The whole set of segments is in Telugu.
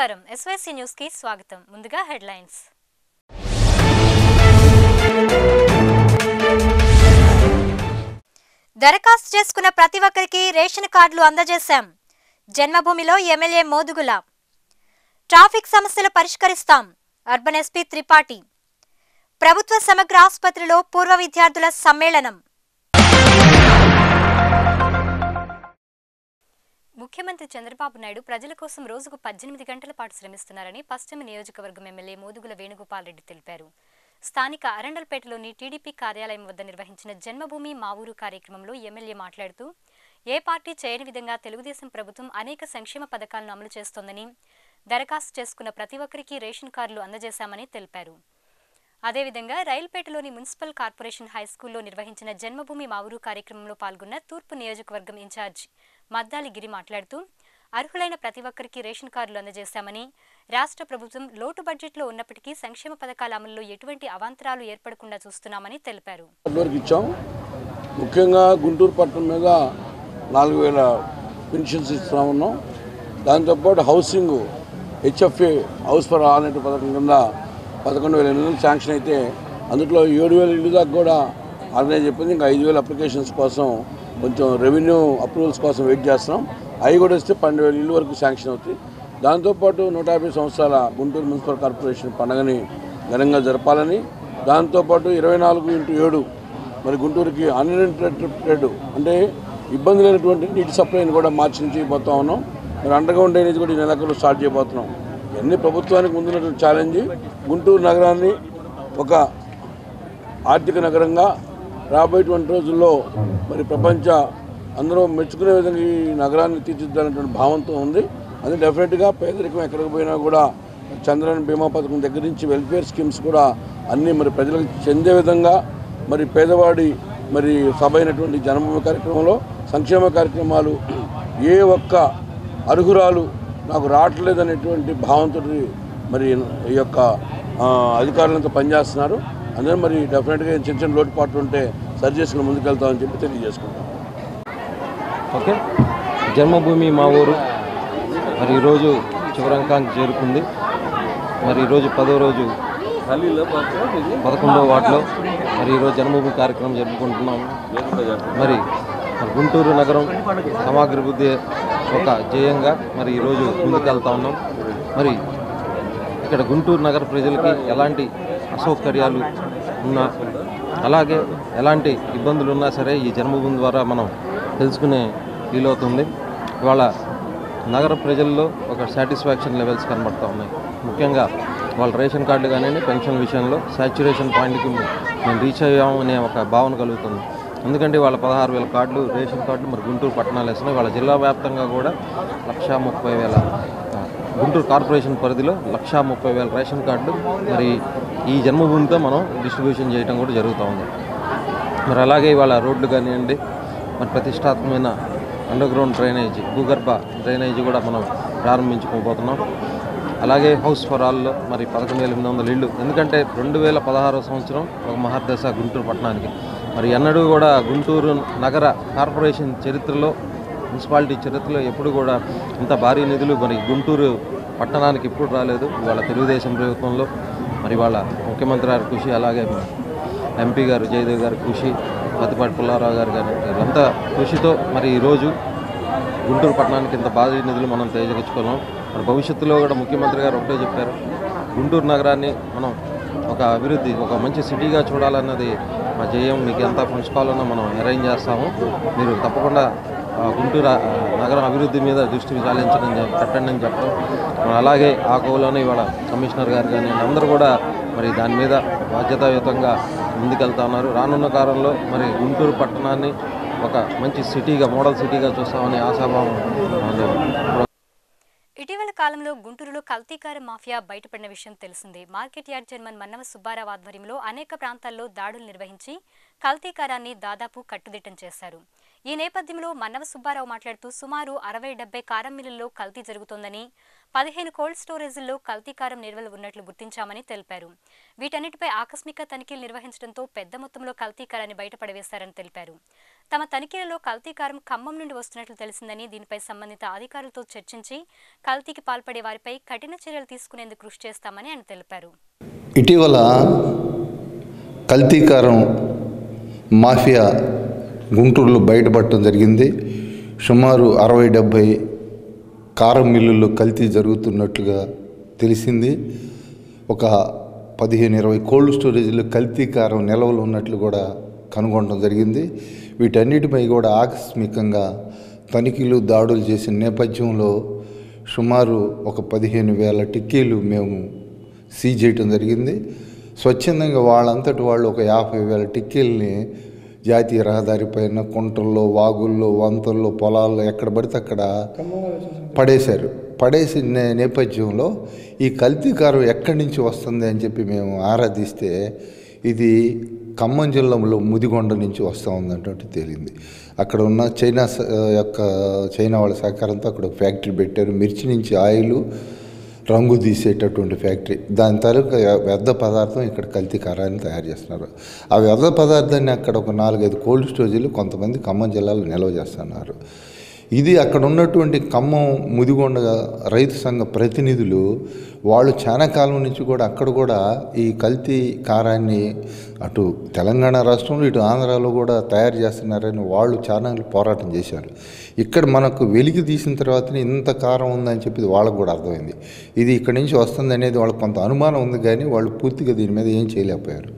నమస్కారం ఎస్వైసీ న్యూస్ కి స్వాగతం ముందుగా హెడ్లైన్స్ దరఖాస్తు చేసుకున్న ప్రతి ఒక్కరికి రేషన్ కార్డులు అందజేశాం జన్మభూమిలో ఎమ్మెల్యే మోదుగుల ట్రాఫిక్ సమస్యలు పరిష్కరిస్తాం అర్బన్ ఎస్పీ త్రిపాఠి ప్రభుత్వ సమగ్ర ఆసుపత్రిలో పూర్వ విద్యార్థుల సమ్మేళనం ముఖ్యమంత్రి చంద్రబాబు నాయుడు ప్రజల కోసం రోజుకు పద్దెనిమిది గంటల పాటు శ్రమిస్తున్నారని పశ్చిమ నియోజకవర్గం ఎమ్మెల్యే మోదుగుల వేణుగోపాల్ రెడ్డి తెలిపారు స్థానిక అరండల్పేటలోని టీడీపీ కార్యాలయం వద్ద నిర్వహించిన జన్మభూమి మా ఊరు కార్యక్రమంలో ఎమ్మెల్యే మాట్లాడుతూ ఏ పార్టీ చేయని విధంగా తెలుగుదేశం ప్రభుత్వం అనేక సంక్షేమ పథకాలను అమలు చేస్తోందని దరఖాస్తు చేసుకున్న ప్రతి ఒక్కరికి రేషన్ కార్డులు అందజేశామని తెలిపారు అదేవిధంగా రైల్పేటలోని మున్సిపల్ కార్పొరేషన్ హై స్కూల్లో నిర్వహించిన జన్మభూమి మా ఊరు కార్యక్రమంలో పాల్గొన్న తూర్పు నియోజకవర్గం ఇన్ఛార్జ్ మద్దాలి గిరి మాట్లాడుతూ అర్హులైన ప్రతి ఒక్కరికి రేషన్ కార్డులు అందజేశామని రాష్ట్ర ప్రభుత్వం లోటు బడ్జెట్లో ఉన్నప్పటికీ సంక్షేమ పథకాల అమలులో ఎటువంటి అవాంతరాలు ఏర్పడకుండా చూస్తున్నామని తెలిపారు వరకు ఇచ్చాం ముఖ్యంగా గుంటూరు పట్టణం మీద నాలుగు వేల పెన్షన్స్ ఇస్తా ఉన్నాం దాంతోపాటు housing HFA house for all అనే పథకం కింద పదకొండు వేల ఇళ్ళు శాంక్షన్ అయితే అందులో ఏడు వేల ఇళ్ళు దాకా కూడా ఆర్గనైజ్ చెప్పింది ఇంకా ఐదు వేల అప్లికేషన్స్ కోసం కొంచెం రెవెన్యూ అప్రూవల్స్ కోసం వెయిట్ చేస్తున్నాం అవి కూడా ఇస్తే పన్నెండు వేల ఇళ్ళు వరకు శాంక్షన్ అవుతాయి దాంతోపాటు నూట యాభై సంవత్సరాల గుంటూరు మున్సిపల్ కార్పొరేషన్ పండుగని ఘనంగా జరపాలని దాంతోపాటు ఇరవై నాలుగు ఇంటూ ఏడు మరి గుంటూరుకి అన్ఇంటరప్టెడ్ అంటే ఇబ్బంది లేనటువంటి నీటి సప్లైని కూడా మార్చి నుంచి పోతా ఉన్నాం మరి అండర్ గ్రౌండ్ డ్రైనేజ్ కూడా ఈ నెలకొలు స్టార్ట్ చేయబోతున్నాం ఇవన్నీ ప్రభుత్వానికి ముందున్నటువంటి ఛాలెంజ్ గుంటూరు నగరాన్ని ఒక ఆర్థిక నగరంగా రాబోయేటువంటి రోజుల్లో మరి ప్రపంచ అందరూ మెచ్చుకునే విధంగా ఈ నగరాన్ని తీర్చిదిద్దాలనేటువంటి భావంతో ఉంది అది డెఫినెట్గా పేదరికం ఎక్కడికి పోయినా కూడా చంద్రన్ బీమా పథకం దగ్గర నుంచి వెల్ఫేర్ స్కీమ్స్ కూడా అన్నీ మరి ప్రజలకు చెందే విధంగా మరి పేదవాడి మరి సభ అయినటువంటి జన్మభూమి కార్యక్రమంలో సంక్షేమ కార్యక్రమాలు ఏ ఒక్క అర్హురాలు నాకు రావట్లేదు అనేటువంటి భావంతో మరి ఈ యొక్క ఆ, అధికారులంతా పనిచేస్తున్నారు అందుకని మరి డెఫినెట్గా చిన్న చిన్న లోటుపాట్లు ఉంటే సరి చేసుకుని ముందుకెళ్తామని చెప్పి తెలియజేసుకుంటాం ఓకే జన్మభూమి మా ఊరు మరి ఈరోజు చివరంకానికి చేరుకుంది మరి ఈరోజు పదో రోజు పదకొండవ వార్డులో మరి ఈరోజు జన్మభూమి కార్యక్రమం జరుపుకుంటున్నాం మరి మరి గుంటూరు నగరం సమగ్రాభివృద్ధి ఒక జయంగా మరి ఈరోజు ముందుకెళ్తా ఉన్నాం మరి ఇక్కడ గుంటూరు నగర ప్రజలకి ఎలాంటి అసౌకర్యాలు ఉన్నా అలాగే ఎలాంటి ఇబ్బందులు ఉన్నా సరే ఈ జన్మభూమి ద్వారా మనం తెలుసుకునే వీలవుతుంది ఇవాళ నగర ప్రజల్లో ఒక సాటిస్ఫాక్షన్ లెవెల్స్ కనబడుతూ ఉన్నాయి ముఖ్యంగా వాళ్ళ రేషన్ కార్డు కానీ పెన్షన్ విషయంలో సాచ్యురేషన్ పాయింట్కి మేము రీచ్ అయ్యాము అనే ఒక భావన కలుగుతుంది ఎందుకంటే వాళ్ళ పదహారు వేల కార్డులు రేషన్ కార్డులు మరి గుంటూరు పట్టణాలు వేస్తున్నాయి వాళ్ళ జిల్లా వ్యాప్తంగా కూడా లక్షా ముప్పై వేల ఆ, గుంటూరు కార్పొరేషన్ పరిధిలో లక్షా ముప్పై వేల రేషన్ కార్డులు మరి ఈ జన్మభూమితో మనం డిస్ట్రిబ్యూషన్ చేయడం కూడా జరుగుతూ ఉంది మరి అలాగే ఇవాళ రోడ్లు కానివ్వండి మరి ప్రతిష్టాత్మకమైన అండర్ గ్రౌండ్ డ్రైనేజ్ భూగర్భ డ్రైనేజ్ కూడా మనం ప్రారంభించుకోబోతున్నాం అలాగే హౌస్ ఫర్ ఆల్లో మరి పదకొండు వేల ఎనిమిది వందల ఇళ్ళు ఎందుకంటే రెండు వేల పదహారో సంవత్సరం ఒక మహర్దశ గుంటూరు పట్టణానికి మరి ఎన్నడూ కూడా గుంటూరు నగర కార్పొరేషన్ చరిత్రలో మున్సిపాలిటీ చరిత్రలో ఎప్పుడు కూడా ఇంత భారీ నిధులు మరి గుంటూరు పట్టణానికి ఎప్పుడు రాలేదు ఇవాళ తెలుగుదేశం ప్రభుత్వంలో మరి వాళ్ళ ముఖ్యమంత్రి గారి కృషి అలాగే ఎంపీ గారు జయదేవ్ గారి కృషి పత్తిపాటి పుల్లారావు గారు కానీ వీళ్ళంతా కృషితో మరి ఈరోజు గుంటూరు పట్టణానికి ఇంత భారీ నిధులు మనం తేజగించుకున్నాం మరి భవిష్యత్తులో కూడా ముఖ్యమంత్రి గారు ఒకటే చెప్పారు గుంటూరు నగరాన్ని మనం ఒక అభివృద్ధి ఒక మంచి సిటీగా చూడాలన్నది మా జయం మీకు ఎంత ఫండ్స్ కావాలన్నా మనం అరేంజ్ చేస్తాము మీరు తప్పకుండా ఆ, గుంటూరు ఆ, నగరం అభివృద్ధి మీద దృష్టి సాధించడం చెప్- పెట్టండి అని చెప్పడం మరి అలాగే ఆ కోవలోనే ఇవాళ కమిషనర్ గారు కానీ అందరూ కూడా మరి దాని మీద బాధ్యతాయుతంగా ముందుకెళ్తా ఉన్నారు రానున్న కాలంలో మరి గుంటూరు పట్టణాన్ని ఒక మంచి సిటీగా మోడల్ సిటీగా చూస్తామని ఆశాభావం ఉంది. ఇటీవల కాలంలో గుంటూరులో కల్తీకార మాఫియా బయటపడిన విషయం తెలిసిందే market yard chairman Mannava Subbarao ఆధ్వర్యంలో అనేక ప్రాంతాల్లో దాడులు నిర్వహించి కల్తీకారాన్ని దాదాపు కట్టుదిట్టం చేశారు ఈ నేపథ్యంలో మన్నవ సుబ్బారావు మాట్లాడుతూ సుమారు అరవై డెబ్బై కారం మిల్లుల్లో కల్తీ జరుగుతోందని పదిహేను కోల్డ్ స్టోరేజీల్లో కల్తీకారం నిల్వలు ఉన్నట్లు గుర్తించామని తెలిపారు వీటన్నిటిపై ఆకస్మిక తనిఖీలు నిర్వహించడంతో పెద్ద మొత్తంలో కల్తీకారాన్ని బయటపడవేశారని తెలిపారు తమ తనిఖీలలో కల్తీకారం ఖమ్మం నుండి వస్తున్నట్లు తెలిసిందని దీనిపై సంబంధిత అధికారులతో చర్చించి కల్తీకి పాల్పడే వారిపై కఠిన చర్యలు తీసుకునేందుకు కృషి చేస్తామని ఆయన తెలిపారు ఇటీవల కల్తీకారం మాఫియా గుంటూరులో బయటపడటం జరిగింది సుమారు అరవై డెబ్భై కారం మిల్లుల్లో కల్తీ జరుగుతున్నట్లుగా తెలిసింది ఒక పదిహేను ఇరవై కోల్డ్ స్టోరేజ్లో కల్తీ కారం నిల్వలు ఉన్నట్లు కూడా కనుగొనడం జరిగింది వీటన్నిటిపై కూడా ఆకస్మికంగా తనిఖీలు దాడులు చేసిన నేపథ్యంలో సుమారు ఒక పదిహేను వేల టిక్కీలు మేము సీజ్ చేయటం జరిగింది స్వచ్ఛందంగా వాళ్ళంతటి వాళ్ళు ఒక యాభై వేల టిక్కీల్ని జాతీయ రహదారి పైన కుంటల్లో వాగుల్లో వంతల్లో పొలాల్లో ఎక్కడ పడితే అక్కడ పడేశారు పడేసిన నే- నేపథ్యంలో ఈ కల్తీకారం ఎక్కడి నుంచి వస్తుంది అని చెప్పి మేము ఆరాధిస్తే ఇది ఖమ్మం జిల్లాలో ముదిగొండ నుంచి వస్తూ ఉందంటే తేలింది అక్కడ ఉన్న చైనా స- యొక్క చైనా వాళ్ళ సహకారంతో అక్కడ ఒక ఫ్యాక్టరీ పెట్టారు మిర్చి నుంచి ఆయిల్ రంగు తీసేటటువంటి ఫ్యాక్టరీ దాని తాలూకా వ్యర్థ పదార్థం ఇక్కడ కల్తీ కారాన్ని తయారు చేస్తున్నారు ఆ వ్యర్థ పదార్థాన్ని అక్కడ ఒక నాలుగైదు కోల్డ్ స్టోరేజీలు కొంతమంది ఖమ్మం జిల్లాలో నిల్వ చేస్తున్నారు ఇది అక్కడ ఉన్నటువంటి ఖమ్మం ముదిగొండ రైతు సంఘ ప్రతినిధులు వాళ్ళు చాలా కాలం నుంచి కూడా అక్కడ కూడా ఈ కల్తీ కారాన్ని అటు తెలంగాణ రాష్ట్రంలో ఇటు ఆంధ్రాలో కూడా తయారు చేస్తున్నారని వాళ్ళు చాలా పోరాటం చేశారు ఇక్కడ మనకు వెలికి తీసిన తర్వాతనే ఇంత కారం ఉందని చెప్పి వాళ్ళకు కూడా అర్థమైంది ఇది ఇక్కడి నుంచి వస్తుంది అనేది వాళ్ళకి కొంత అనుమానం ఉంది కానీ వాళ్ళు పూర్తిగా దీని మీద ఏం చేయలేకపోయారు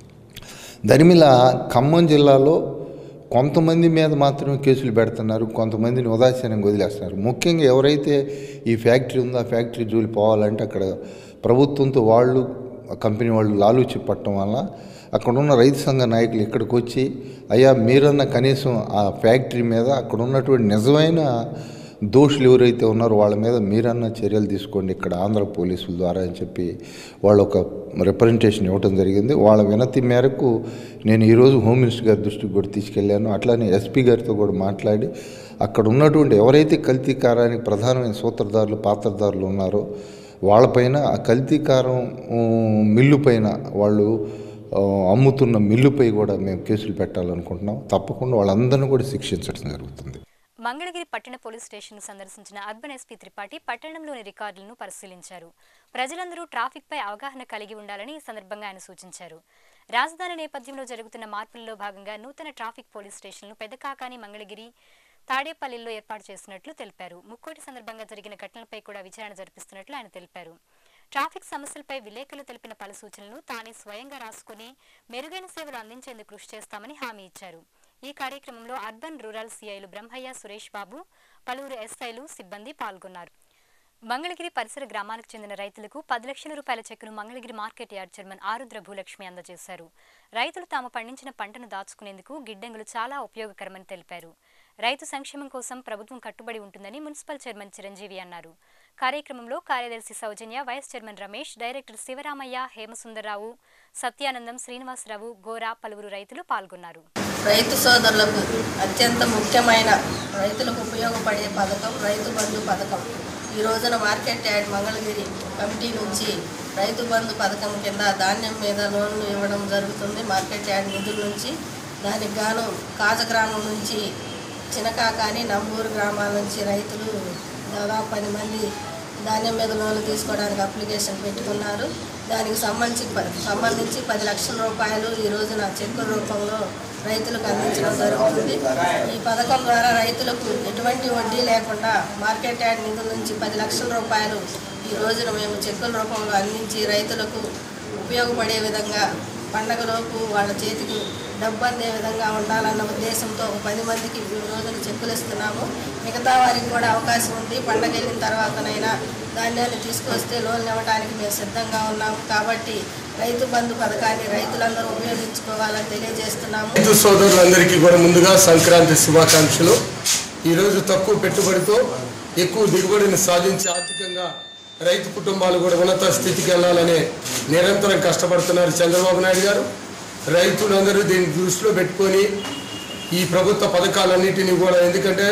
దరిమిల ఖమ్మం జిల్లాలో కొంతమంది మీద మాత్రమే కేసులు పెడుతున్నారు కొంతమందిని ఉదాసీనంగా వదిలేస్తున్నారు ముఖ్యంగా ఎవరైతే ఈ ఫ్యాక్టరీ ఉందో ఆ ఫ్యాక్టరీ జోలి పోవాలంటే అక్కడ ప్రభుత్వంతో వాళ్ళు ఆ కంపెనీ వాళ్ళు లాలూచి పట్టడం వల్ల అక్కడ ఉన్న రైతు సంఘ నాయకులు ఇక్కడికి వచ్చి అయ్యా మీరన్న కనీసం ఆ ఫ్యాక్టరీ మీద అక్కడ ఉన్నటువంటి నిజమైన దోషులు ఎవరైతే ఉన్నారో వాళ్ళ మీద మీరన్న చర్యలు తీసుకోండి ఇక్కడ ఆంధ్ర పోలీసుల ద్వారా అని చెప్పి వాళ్ళు ఒక రిప్రజెంటేషన్ ఇవ్వడం జరిగింది వాళ్ళ వినతి మేరకు నేను ఈరోజు హోమ్ మినిస్టర్ గారి దృష్టికి కూడా తీసుకెళ్ళాను అట్లానే ఎస్పీ గారితో కూడా మాట్లాడి అక్కడ ఉన్నటువంటి ఎవరైతే కల్తీ కారానికి ప్రధానమైన సూత్రధారులు పాత్రధారులు ఉన్నారో వాళ్ళపైన ఆ కల్తీ కారం ఉమ్, మిల్లు పైన వాళ్ళు ఆ, అమ్ముతున్న మిల్లుపై కూడా మేము కేసులు పెట్టాలనుకుంటున్నాం తప్పకుండా వాళ్ళందరినీ కూడా శిక్షించడం జరుగుతుంది మంగళగిరి పట్టణ పోలీస్ స్టేషన్ సందర్శించిన అర్బన్ ఎస్పీ త్రిపాఠి పట్టణంలోని రికార్డులను పరిశీలించారు ప్రజలందరూ ట్రాఫిక్ పై అవగాహన కలిగి ఉండాలని ఈ సందర్భంగా ఆయన సూచించారు రాజధాని నేపథ్యంలో జరుగుతున్న మార్పుల్లో భాగంగా నూతన ట్రాఫిక్ పోలీస్ స్టేషన్లు పెదకాకాని మంగళగిరి తాడేపల్లిలో ఏర్పాటు చేసినట్లు తెలిపారు ముక్కోటి సందర్భంగా జరిగిన ఘటనలపై కూడా విచారణ జరిపిస్తున్నట్లు ఆయన తెలిపారు ట్రాఫిక్ సమస్యలపై విలేకరులు తెలిపిన పలు సూచనలను తానే స్వయంగా రాసుకుని మెరుగైన సేవలు అందించేందుకు కృషి చేస్తామని హామీ ఇచ్చారు ఈ కార్యక్రమంలో అర్బన్ రూరల్ సిఐలు బ్రహ్మయ్య సురేష్ బాబు పలువురు ఎస్ఐలు సిబ్బంది పాల్గొన్నారు మంగళగిరి పరిసర గ్రామాలకు చెందిన రైతులకు పది లక్షల రూపాయల చెక్కును Mangalagiri market yard chairman Arudra Bhulakshmi అందజేశారు రైతులు తాము పండించిన పంటను దాచుకునేందుకు గిడ్డంగులు చాలా ఉపయోగకరమని తెలిపారు రైతు సంక్షేమం కోసం ప్రభుత్వం కట్టుబడి ఉంటుందని మున్సిపల్ చైర్మన్ చిరంజీవి అన్నారు కార్యక్రమంలో కార్యదర్శి Soujanya vice chairman Ramesh director Sivaramaiah Hemasundararao Satyanandam Srinivasarao Gora పలువురు రైతులు పాల్గొన్నారు రైతు సోదరులకు అత్యంత ముఖ్యమైన రైతులకు ఉపయోగపడే పథకం రైతు బంధు పథకం ఈ రోజున మార్కెట్ యార్డ్ మంగళగిరి కమిటీ నుంచి రైతు బంధు పథకం కింద ధాన్యం మీద లోన్లు ఇవ్వడం జరుగుతుంది మార్కెట్ యార్డ్ నిధుల నుంచి దానికి గాను కాజగ్రామం నుంచి చినకాకాని నంబూరు గ్రామాల నుంచి రైతులు దాదాపు పది మంది ధాన్యం మీద లోన్లు తీసుకోవడానికి అప్లికేషన్ పెట్టుకున్నారు దానికి సంబంధించి ప- సంబంధించి పది లక్షల రూపాయలు ఈ రోజున చెక్కుల రూపంలో రైతులకు అందించడం జరుగుతుంది ఈ పథకం ద్వారా రైతులకు ఎటువంటి వడ్డీ లేకుండా మార్కెట్ యార్డ్ నిధుల నుంచి పది లక్షల రూపాయలు ఈ రోజున మేము చెక్కుల రూపంలో అందించి రైతులకు ఉపయోగపడే విధంగా పండగలోపు వాళ్ళ చేతికి డబ్బు అందే విధంగా ఉండాలన్న ఉద్దేశంతో ఒక పది మందికి ఈ రోజున చెక్కులు ఇస్తున్నాము మిగతా వారికి కూడా అవకాశం ఉంది పండగ వెళ్ళిన తర్వాతనైనా ధాన్యాన్ని తీసుకొస్తే లోన్లు ఇవ్వడానికి మేము సిద్ధంగా ఉన్నాము కాబట్టి రైతు బంధు పథకాన్ని రైతులందరూ ఉపయోగించుకోవాలని తెలియజేస్తున్నాము రైతు సోదరులందరికీ కూడా ముందుగా సంక్రాంతి శుభాకాంక్షలు ఈరోజు తక్కువ పెట్టుబడితో ఎక్కువ దిగుబడిని సాధించి ఆర్థికంగా రైతు కుటుంబాలు కూడా ఉన్నత స్థితికి వెళ్ళాలని నిరంతరం కష్టపడుతున్నారు చంద్రబాబు నాయుడు గారు రైతులందరూ దీన్ని దృష్టిలో పెట్టుకొని ఈ ప్రభుత్వ పథకాలన్నిటినీ కూడా ఎందుకంటే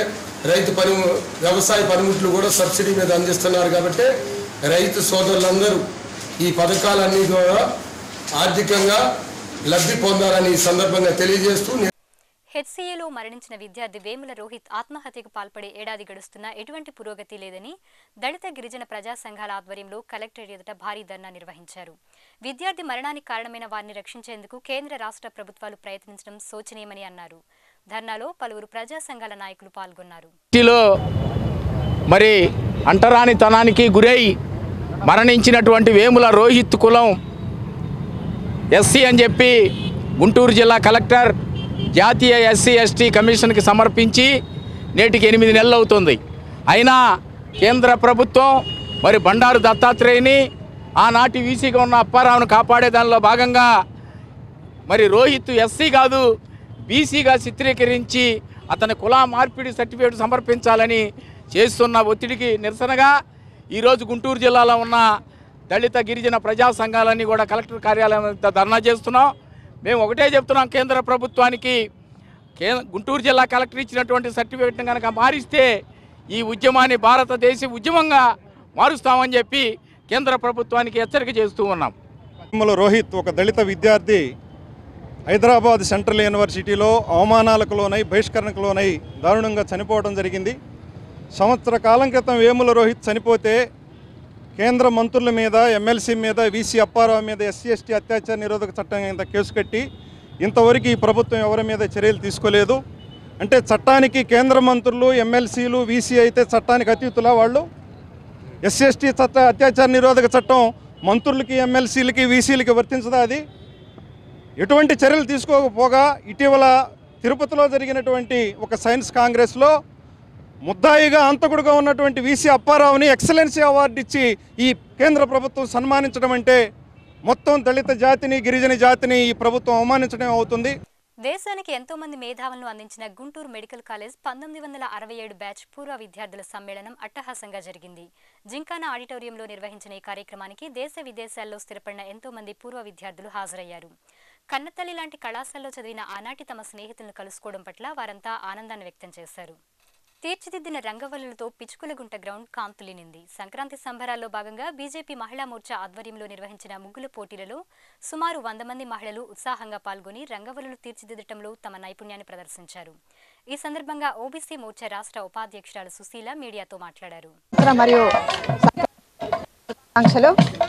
రైతు పని వ్యవసాయ పనిముట్లు కూడా సబ్సిడీ మీద అందిస్తున్నారు కాబట్టి రైతు సోదరులందరూ ఈ పథకాలన్నీ కూడా ఆర్థికంగా లబ్ధి పొందాలని ఈ సందర్భంగా తెలియజేస్తూ హెచ్సీఏలో మరణించిన విద్యార్థి వేముల రోహిత్ ఆత్మహత్యకు పాల్పడే ఏడాది గడుస్తున్నా ఎటువంటి పురోగతి లేదని దళిత గిరిజన ప్రజా సంఘాల ఆధ్వర్యంలో కలెక్టరేట్ ఎదుట భారీ ధర్నా నిర్వహించారు విద్యార్థి మరణానికి కారణమైన వారిని రక్షించేందుకు కేంద్ర రాష్ట్ర ప్రభుత్వాలు ప్రయత్నించడం శోచనీయమని అన్నారు ధర్నాలో పలువురు ప్రజా సంఘాల నాయకులు పాల్గొన్నారు లో మరి అంటరానితనానికి గురై మరణించినటువంటి వేముల రోహిత్ కులం ఎస్సీ అని చెప్పి గుంటూరు జిల్లా కలెక్టర్ జాతీయ ఎస్సీ ఎస్టీ కమిషన్కి సమర్పించి నేటికి ఎనిమిది నెలలు అవుతుంది అయినా కేంద్ర ప్రభుత్వం మరి బండారు దత్తాత్రేయని ఆనాటి వీసీగా ఉన్న అప్పారావును కాపాడే దానిలో భాగంగా మరి రోహిత్ ఎస్సీ కాదు బీసీగా చిత్రీకరించి అతని కుల మార్పిడి సర్టిఫికేట్ సమర్పించాలని చేస్తున్న ఒత్తిడికి నిరసనగా ఈరోజు గుంటూరు జిల్లాలో ఉన్న దళిత గిరిజన ప్రజా సంఘాలన్నీ కూడా కలెక్టర్ కార్యాలయం వద్ద ధర్నా చేస్తున్నాం మేము ఒకటే చెప్తున్నాం కేంద్ర ప్రభుత్వానికి కే గుంటూరు జిల్లా కలెక్టర్ ఇచ్చినటువంటి సర్టిఫికేట్ని కనుక మారిస్తే ఈ ఉద్యమాన్ని భారతదేశ ఉద్యమంగా మారుస్తామని చెప్పి కేంద్ర ప్రభుత్వానికి హెచ్చరిక చేస్తూ ఉన్నాం తిరుమల రోహిత్ ఒక దళిత విద్యార్థి హైదరాబాద్ సెంట్రల్ యూనివర్సిటీలో అవమానాలకు లోనై బహిష్కరణకు లోనై దారుణంగా చనిపోవడం జరిగింది సంవత్సర కాలం క్రితం వేముల రోహిత్ చనిపోతే కేంద్ర మంత్రుల మీద ఎమ్మెల్సీ మీద వీసీ అప్పారావు మీద ఎస్సీ ఎస్టీ అత్యాచార నిరోధక చట్టం కింద కేసు కట్టి ఇంతవరకు ఈ ప్రభుత్వం ఎవరి మీద చర్యలు తీసుకోలేదు అంటే చట్టానికి కేంద్ర మంత్రులు ఎమ్మెల్సీలు వీసీ అయితే చట్టానికి అతీతులా వాళ్ళు ఎస్సీ ఎస్టీ చట్ట అత్యాచార నిరోధక చట్టం మంత్రులకి ఎమ్మెల్సీలకి వీసీలకి వర్తించదా అది ఎటువంటి చర్యలు తీసుకోకపోగా ఇటీవల తిరుపతిలో జరిగినటువంటి ఒక సైన్స్ కాంగ్రెస్లో ముద్దాయిగా అంతకుడుగా ఉన్నటువంటి వీసీ అప్పారావుని ఎక్సలెన్సీ అవార్డు ఇచ్చి ఈ కేంద్ర ప్రభుత్వం సన్మానించడం అంటే మొత్తం దళిత జాతిని గిరిజన జాతిని ఈ ప్రభుత్వం అవమానించడం అవుతుంది దేశానికి ఎంతో మంది మేధావులను అందించిన గుంటూరు మెడికల్ కాలేజ్ పంతొమ్మిది వందల అరవై ఏడు బ్యాచ్ పూర్వ విద్యార్థుల సమ్మేళనం అట్టహాసంగా జరిగింది జింకానా ఆడిటోరియంలో నిర్వహించిన ఈ కార్యక్రమానికి దేశ విదేశాల్లో స్థిరపడిన ఎంతో మంది పూర్వ విద్యార్థులు హాజరయ్యారు కన్నతల్లి లాంటి కళాశాలలో చదివిన ఆనాటి తమ స్నేహితులను కలుసుకోవడం పట్ల వారంతా ఆనందాన్ని వ్యక్తం చేశారు తీర్చిదిద్దిన రంగవల్లులతో పిచ్చుకులగుంట గ్రౌండ్ కాంతులినింది సంక్రాంతి సంబరాల్లో భాగంగా బీజేపీ మహిళా మోర్చా ఆధ్వర్యంలో నిర్వహించిన ముగ్గుల పోటీలలో సుమారు వంద మంది మహిళలు ఉత్సాహంగా పాల్గొని రంగవల్లులు తీర్చిదిద్దటంలో తమ నైపుణ్యాన్ని ప్రదర్శించారు ఈ సందర్భంగా ఓబీసీ మోర్చా రాష్ట్ర ఉపాధ్యక్షురాలు సుశీల మీడియాతో మాట్లాడారు సంవత్సరం మరియు ఆంక్షలు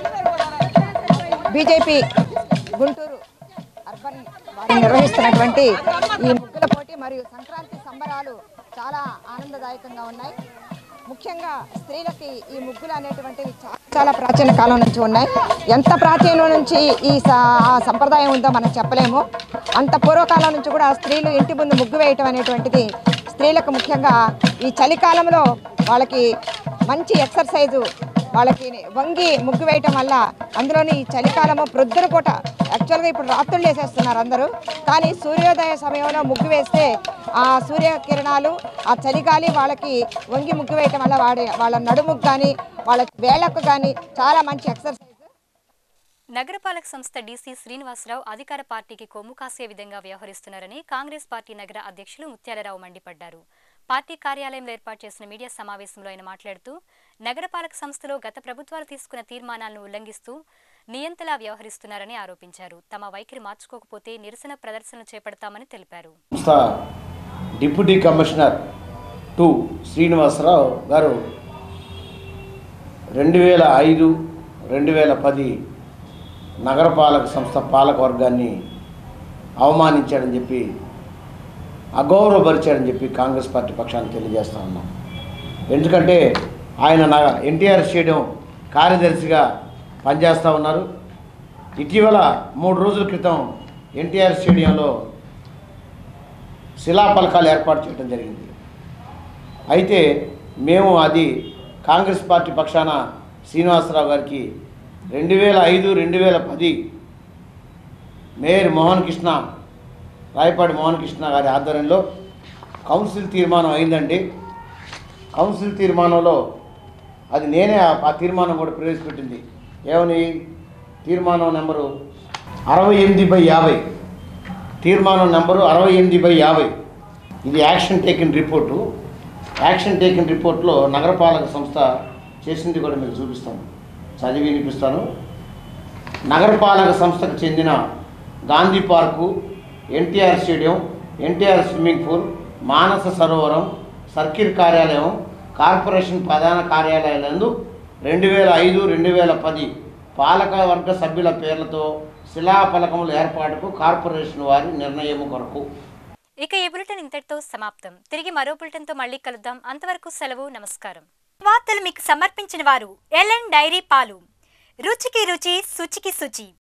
బీజేపీ గుంటూరు అర్బన్ వారు నిర్వహిస్తున్నటువంటి ఈ ముగ్గుల పోటీ మరియు సంక్రాంతి సంబరాలు చాలా ఆనందదాయకంగా ఉన్నాయి ముఖ్యంగా స్త్రీలకి ఈ ముగ్గులు అనేటువంటివి చా- చాలా ప్రాచీన కాలం నుంచి ఉన్నాయి ఎంత ప్రాచీనం నుంచి ఈ స- ఆ సంప్రదాయం ఉందో మనం చెప్పలేము అంత పూర్వకాలం నుంచి కూడా స్త్రీలు ఇంటి ముందు ముగ్గు వేయటం అనేటువంటిది స్త్రీలకు ముఖ్యంగా ఈ చలికాలంలో వాళ్ళకి మంచి ఎక్సర్సైజు వాళ్ళకి వంగి ముగ్గు వేయటం వల్ల అందులోని ఈ చలికాలము ప్రొద్దున పూట యాక్చువల్గా ఇప్పుడు రాత్రులు వేసేస్తున్నారు అందరూ కానీ సూర్యోదయ సమయంలో ముగ్గు వేస్తే ఆ సూర్యకిరణాలు ఆ చలిగాలి వాళ్ళకి వంగి ముగ్గు వేయటం వల్ల వాడి వాళ్ళ నడుముకు కానీ వాళ్ళ వేళ్లకు కానీ చాలా మంచి ఎక్సర్సైజ్ నగరపాలక సంస్థ డీసీ శ్రీనివాసరావు అధికార పార్టీకి కొమ్ము కాసే విధంగా వ్యవహరిస్తున్నారని కాంగ్రెస్ పార్టీ నగర అధ్యక్షులు ముత్యాలరావు మండిపడ్డారు పార్టీ కార్యాలయంలో ఏర్పాటు చేసిన మీడియా సమావేశంలో ఆయన మాట్లాడుతూ నగరపాలక సంస్థలో గత ప్రభుత్వాలు తీసుకున్న తీర్మానాలను ఉల్లంఘిస్తూ నియంతలా వ్యవహరిస్తున్నారని ఆరోపించారు తమ వైఖరి మార్చుకోకపోతే నిరసన ప్రదర్శనలు చేపడతామని తెలిపారు సంస్థ డిప్యూటీ కమిషనర్ టు శ్రీనివాసరావు గారు రెండు వేల ఐదు రెండు వేల పది నగరపాలక సంస్థ పాలక వర్గాన్ని అవమానించాడని చెప్పి అగౌరవపరిచాడని చెప్పి కాంగ్రెస్ పార్టీ పక్షాన్ని తెలియజేస్తా ఉన్నాం ఎందుకంటే ఆయన నా ఎన్టీఆర్ స్టేడియం కార్యదర్శిగా పనిచేస్తూ ఉన్నారు ఇటీవల మూడు రోజుల క్రితం ఎన్టీఆర్ స్టేడియంలో శిలాఫలకాలు ఏర్పాటు చేయడం జరిగింది అయితే మేము అది కాంగ్రెస్ పార్టీ పక్షాన శ్రీనివాసరావు గారికి రెండు వేల ఐదు రెండు వేల పది మేయర్ మోహన్ కృష్ణ రాయపాటి మోహన్ కృష్ణ గారి ఆధ్వర్యంలో కౌన్సిల్ తీర్మానం అయిందండి కౌన్సిల్ తీర్మానంలో అది నేనే ఆ- ఆ తీర్మానం కూడా ప్రవేశపెట్టింది ఏమని తీర్మానం నెంబరు అరవై ఎనిమిది బై యాభై తీర్మానం నెంబరు అరవై ఎనిమిది బై యాభై ఇది action taken report action taken రిపోర్ట్లో నగరపాలక సంస్థ చేసింది కూడా మీకు చూపిస్తాను చదివి వినిపిస్తాను నగరపాలక సంస్థకు చెందిన Gandhi park NTR stadium NTR swimming pool Manasa Sarovaram circle కార్యాలయం కార్పొరేషన్ ప్రధాన కార్యాలయాలందు రెండు వేల ఐదు రెండు వేల పది పాలక వర్గ సభ్యుల పేర్లతో శిలాఫలకముల ఏర్పాటుకు కార్పొరేషన్ వారి నిర్ణయం కొరకు ఇక ఈ బులెటిన్ ఇంతటితో సమాప్తం తిరిగి మరో బులెటిన్తో మళ్ళీ కలుద్దాం అంతవరకు సెలవు నమస్కారం వార్తలు మీకు సమర్పించిన వారు ఎల్ఎన్ డైరీ పాలు రుచికి రుచి శుచికి శుచి